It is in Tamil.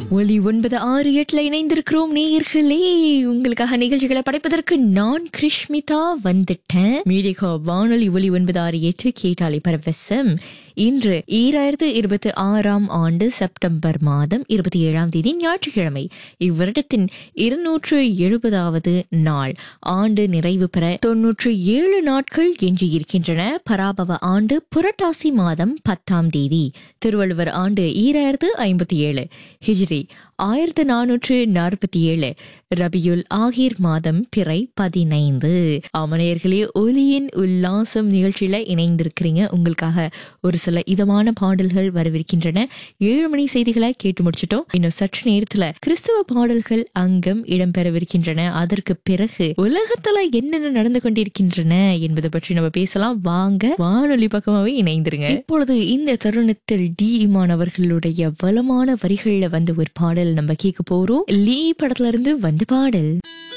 ஒலி ஒன்பது ஆறு எட்டுல இணைந்திருக்கிறோம் நேயர்களே உங்களுக்காக நிகழ்ச்சிகளை படைப்பதற்கு நான் கிருஷ்மிதா வந்துட்டேன் மீடிகா வானொலி ஒலி ஒன்பது ஆறு எட்டு கேட்டாலே பரவசம் இன்று ஈராயிரத்து இருபத்தி ஆறாம் ஆண்டு செப்டம்பர் மாதம் இருபத்தி ஏழாம் தேதி ஞாயிற்றுக்கிழமை இவ்வருடத்தின் இருநூற்று எழுபதாவது நாள் ஆண்டு நிறைவு பெற தொன்னூற்று ஏழு நாட்கள் எஞ்சி இருக்கின்றன பராபவ ஆண்டு புரட்டாசி மாதம் பத்தாம் தேதி திருவள்ளுவர் ஆண்டு ஈராயிரத்து ஐம்பத்தி ஏழு ஹிஜ்ரி ஆயிரத்து நானூற்று நாற்பத்தி ஏழு ரபியுல் ஆகிர் மாதம் பிறை பதினைந்து அமனையர்களே ஒலியின் உல்லாசம் நிகழ்ச்சியில இணைந்திருக்கிறீங்க உங்களுக்காக ஒரு சில இதமான பாடல்கள் வரவிருக்கின்றன ஏழு மணி செய்திகளை கேட்டு முடிச்சிட்டோம் இன்னும் சற்று நேரத்துல கிறிஸ்துவ பாடல்கள் அங்கம் இடம்பெறவிருக்கின்றன அதற்கு பிறகு உலகத்துல என்னென்ன நடந்து கொண்டிருக்கின்றன என்பதை பற்றி நம்ம பேசலாம் வாங்க வானொலி பக்கமாவே இணைந்திருங்க இப்பொழுது இந்த தருணத்தில் டி இமான் அவர்களுடைய வளமான வரிகள்ல வந்த ஒரு பாடல் நம்ம கேட்க போறோம் லீ படத்துல இருந்து வந்த பாடல்